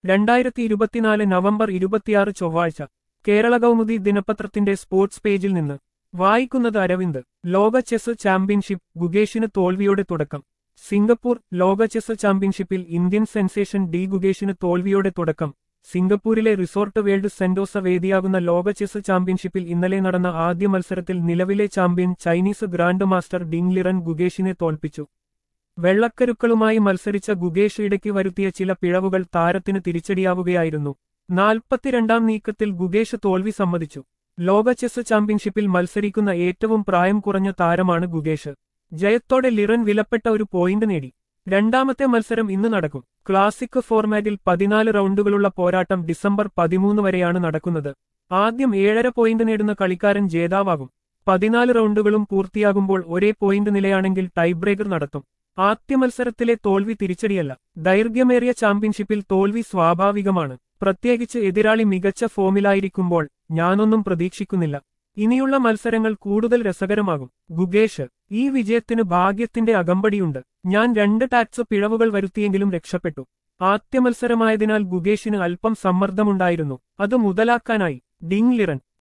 രണ്ടായിരത്തി ഇരുപത്തിനാല് നവംബർ ഇരുപത്തിയാറ് ചൊവ്വാഴ്ച കേരള കൗമുദി ദിനപത്രത്തിന്റെ സ്പോർട്സ് പേജിൽ നിന്ന് വായിക്കുന്നത് അരവിന്ദ് ലോക ചെസ് ചാമ്പ്യൻഷിപ്പ് ഗുഗേഷിന് തോൽവിയോടെ തുടക്കം സിംഗപ്പൂർ ലോക ചെസ് ചാമ്പ്യൻഷിപ്പിൽ ഇന്ത്യൻ സെൻസേഷൻ ഡി ഗുഗേഷിന് തോൽവിയോടെ തുടക്കം സിംഗപ്പൂരിലെ റിസോർട്ട് വേൾഡ് സെന്റോസ വേദിയാകുന്ന ലോക ചെസ് ചാമ്പ്യൻഷിപ്പിൽ ഇന്നലെ നടന്ന ആദ്യ മത്സരത്തിൽ നിലവിലെ champion Chinese grand master Ding Liren ഗുഗേഷിനെ തോൽപ്പിച്ചു വെള്ളക്കരുക്കളുമായി മത്സരിച്ച ഗുഗേഷ് ഇടയ്ക്ക് വരുത്തിയ ചില പിഴവുകൾ താരത്തിന് തിരിച്ചടിയാവുകയായിരുന്നു നാൽപ്പത്തിരണ്ടാം നീക്കത്തിൽ ഗുഗേഷ് തോൽവി സമ്മതിച്ചു ലോക ചെസ് ചാമ്പ്യൻഷിപ്പിൽ മത്സരിക്കുന്ന ഏറ്റവും പ്രായം കുറഞ്ഞ താരമാണ് ഗുഗേഷ് ജയത്തോടെ ലിറൻ വിലപ്പെട്ട ഒരു പോയിന്റ് നേടി രണ്ടാമത്തെ മത്സരം ഇന്ന് നടക്കും ക്ലാസിക് ഫോർമാറ്റിൽ പതിനാല് റൗണ്ടുകളുള്ള പോരാട്ടം ഡിസംബർ പതിമൂന്ന് വരെയാണ് നടക്കുന്നത് ആദ്യം ഏഴര പോയിന്റ് നേടുന്ന കളിക്കാരൻ ജേതാവാകും പതിനാല് റൗണ്ടുകളും പൂർത്തിയാകുമ്പോൾ ഒരേ പോയിന്റ് നിലയാണെങ്കിൽ ടൈബ്രേക്കർ നടത്തും ആദ്യ മത്സരത്തിലെ തോൽവി തിരിച്ചടിയല്ല ദൈർഘ്യമേറിയ ചാമ്പ്യൻഷിപ്പിൽ തോൽവി സ്വാഭാവികമാണ് പ്രത്യേകിച്ച് എതിരാളി മികച്ച ഫോമിലായിരിക്കുമ്പോൾ ഞാനൊന്നും പ്രതീക്ഷിക്കുന്നില്ല ഇനിയുള്ള മത്സരങ്ങൾ കൂടുതൽ രസകരമാകും ഗുഗേഷ് ഈ വിജയത്തിന് ഭാഗ്യത്തിന്റെ അകമ്പടിയുണ്ട് ഞാൻ രണ്ട് ടാക്സ് പിഴവുകൾ വരുത്തിയെങ്കിലും രക്ഷപ്പെട്ടു ആദ്യ മത്സരമായതിനാൽ ഗുഗേഷിന് അല്പം സമ്മർദ്ദമുണ്ടായിരുന്നു അത് മുതലാക്കാനായി ഡിങ് ലിറൻ